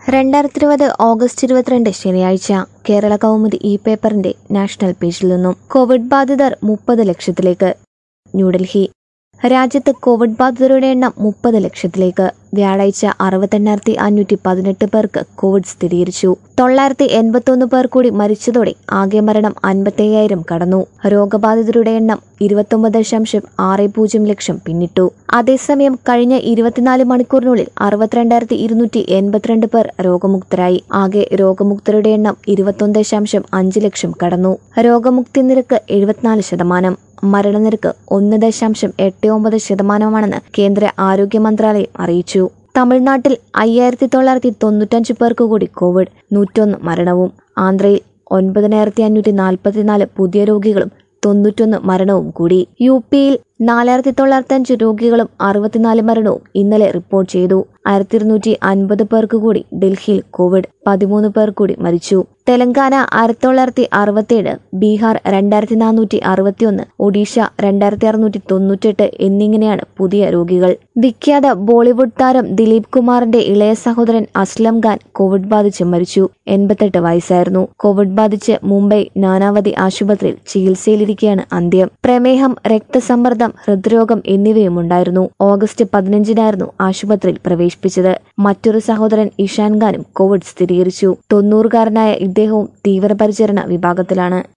രണ്ടായിരത്തി ഇരുപത് ഓഗസ്റ്റ് ഇരുപത്തിരണ്ട് ശനിയാഴ്ച കേരള കൗമുദി ഇ പേപ്പറിന്റെ നാഷണൽ പേജിൽ നിന്നും കോവിഡ് ബാധിതർ മുപ്പത് ലക്ഷത്തിലേക്ക് ന്യൂഡൽഹി രാജ്യത്ത് കോവിഡ് ബാധിതരുടെ എണ്ണം മുപ്പത് ലക്ഷത്തിലേക്ക് വ്യാഴാഴ്ച അറുപത്തെണ്ണായിരത്തി അഞ്ഞൂറ്റി പതിനെട്ട് പേർക്ക് കോവിഡ് സ്ഥിരീകരിച്ചു തൊള്ളായിരത്തി എൺപത്തൊന്ന് പേർ കൂടി മരിച്ചതോടെ ആകെ മരണം അൻപത്തയ്യായിരം കടന്നു രോഗബാധിതരുടെ എണ്ണം ഇരുപത്തൊമ്പത് ദശാംശം ആറ് പൂജ്യം ലക്ഷം പിന്നിട്ടു അതേസമയം കഴിഞ്ഞ ഇരുപത്തിനാല് മണിക്കൂറിനുള്ളിൽ അറുപത്തിരണ്ടായിരത്തി ഇരുന്നൂറ്റി എൺപത്തിരണ്ട് പേർ രോഗമുക്തരായി ആകെ രോഗമുക്തരുടെ എണ്ണം ഇരുപത്തൊന്ന് ദശാംശം അഞ്ച് ലക്ഷം കടന്നു രോഗമുക്തി നിരക്ക് എഴുപത്തിനാല് ശതമാനം മരണനിരക്ക് ഒന്ന് ദശാംശം എട്ട് ഒമ്പത് ശതമാനമാണെന്ന് കേന്ദ്ര ആരോഗ്യ മന്ത്രാലയം അറിയിച്ചു തമിഴ്നാട്ടിൽ അയ്യായിരത്തി തൊള്ളായിരത്തി തൊണ്ണൂറ്റഞ്ച് പേർക്ക് കൂടി കോവിഡ് നൂറ്റൊന്ന് മരണവും ആന്ധ്രയിൽ ഒൻപതിനായിരത്തി അഞ്ഞൂറ്റി നാൽപ്പത്തിനാല് പുതിയ രോഗികളും തൊണ്ണൂറ്റൊന്ന് മരണവും കൂടി യു പിയിൽ നാലായിരത്തി തൊള്ളായിരത്തി അഞ്ച് രോഗികളും അറുപത്തിനാല് മരണവും ഇന്നലെ റിപ്പോർട്ട് ചെയ്തു ആയിരത്തി ഇരുന്നൂറ്റി അൻപത് പേർക്ക് കൂടി ഡൽഹിയിൽ കോവിഡ് പതിമൂന്ന് പേർ കൂടി മരിച്ചു തെലങ്കാന ആയിരത്തി തൊള്ളായിരത്തി അറുപത്തിയേഴ് ബീഹാർ രണ്ടായിരത്തി നാനൂറ്റി അറുപത്തിയൊന്ന് ഒഡീഷ രണ്ടായിരത്തി അറുന്നൂറ്റി തൊണ്ണൂറ്റെട്ട് എന്നിങ്ങനെയാണ് പുതിയ രോഗികൾ വിഖ്യാത ബോളിവുഡ് താരം ദിലീപ് കുമാറിന്റെ ഇളയ സഹോദരൻ അസ്ലം ഖാൻ കോവിഡ് ബാധിച്ച് മരിച്ചു എൺപത്തെട്ട് വയസ്സായിരുന്നു കോവിഡ് ബാധിച്ച് മുംബൈ നാനാവതി ആശുപത്രിയിൽ ചികിത്സയിലിരിക്കെയാണ് അന്ത്യം പ്രമേഹം രക്തസമ്മർദ്ദം ഹൃദ്രോഗം എന്നിവയും ഉണ്ടായിരുന്നു ഓഗസ്റ്റ് പതിനഞ്ചിനായിരുന്നു ആശുപത്രിയിൽ പ്രവേശിപ്പിച്ചത് മറ്റൊരു സഹോദരൻ ഇഷാൻ ഖാനും കോവിഡ് സ്ഥിരീകരിച്ചു തൊണ്ണൂറുകാരനായ ഇദ്ദേഹവും തീവ്രപരിചരണ വിഭാഗത്തിലാണ്